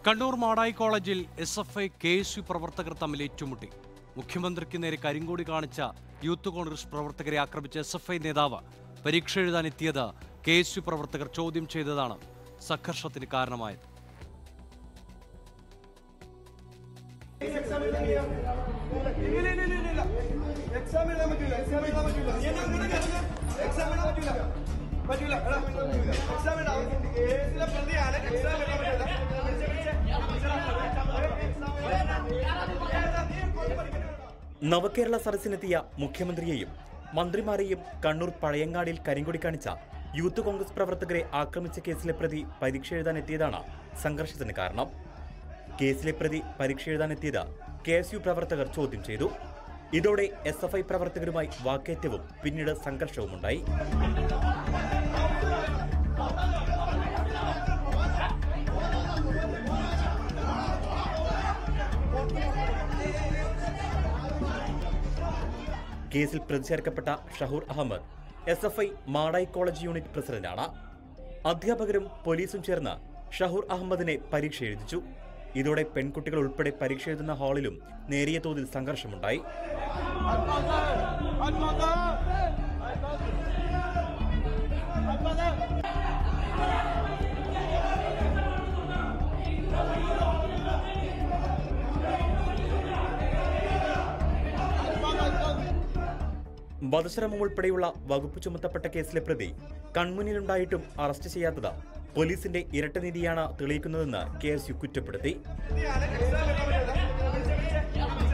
കണ്ണൂർ മാടായി കോളേജിൽ S F I K S U പ്രവർത്തകർ തമ്മിൽ ഏറ്റുമുട്ടി മുഖ്യമന്ത്രിക്ക് നേരെ കരിങ്കോടി കാണിച്ച യൂത്ത് കോൺഗ്രസ് പ്രവർത്തകരെ ആക്രമിച്ച എസ് എഫ് ഐ നേതാവ് പരീക്ഷ എഴുതാൻ എത്തിയത് കെ എസ് യു പ്രവർത്തകർ ചോദ്യം ചെയ്തതാണ് സംഘർഷത്തിന് കാരണമായത് ഇല്ല ഇല്ല ഇല്ല ഇല്ല എക്സാം എഴുതാൻ പറ്റൂല എക്സാം എഴുതാൻ പറ്റൂല നീ എന്നെ അങ്ങനെ കരുതുക എക്സാം എഴുതാൻ പറ്റൂല പറ്റൂല എടാ, എക്സാം എഴുതാം കേസിലെ പ്രതിയാണ് എക്സാം എഴുതാൻ പറ്റൂല പിടിച്ച് പിടിച്ച്. എക്സാം എഴുതാൻ. നീ കൊണ്ട് പഠിക്കണ്ട. നവകേരള സദസ്സിനെത്തിയ മുഖ്യമന്ത്രിയെയും മന്ത്രിമാരെയും കണ്ണൂർ പഴയങ്ങാടിയിൽ കരിങ്കൊടി കാണിച്ച യൂത്ത് കോൺഗ്രസ് പ്രവർത്തകരെ ആക്രമിച്ച കേസിലെ പ്രതി പരീക്ഷ എഴുതാനെത്തിയതാണ് സംഘർഷത്തിന് കാരണം കേസിലെ പ്രതി പരീക്ഷ എഴുതാനെത്തിയത് കെ എസ് യു പ്രവർത്തകർ ചോദ്യം ചെയ്തു ഇതോടെ എസ് എഫ് ഐ പ്രവർത്തകരുമായി വാക്കേറ്റവും പിന്നീട് സംഘർഷവുമുണ്ടായി കേസിൽ പ്രതി ചേർക്കപ്പെട്ട Shahoor Ahmed S F I Madayi college unit പ്രസിഡന്റാണ് അധ്യാപകരും പോലീസും ചേർന്ന് ഷഹൂർ അഹമ്മദിനെ പരീക്ഷ എഴുതിച്ചു ഇതോടെ പെൺകുട്ടികൾ ഉൾപ്പെടെ പരീക്ഷ എഴുതുന്ന ഹാളിലും നേരിയ തോതിൽ സംഘർഷമുണ്ടായി വധശ്രമം ഉൾപ്പെടെയുള്ള വകുപ്പ് ചുമത്തപ്പെട്ട കേസിലെ പ്രതി കൺമുന്നിലുണ്ടായിട്ടും അറസ്റ്റ് ചെയ്യാത്തത് പോലീസിന്റെ ഇരട്ടനീതിയാണ് തെളിയിക്കുന്നതെന്ന് കെ എസ് യു കുറ്റപ്പെടുത്തി പ്രതിയാണ് എക്സാം എഴുതാൻ പറ്റൂല പിടിച്ച് പിടിച്ച്.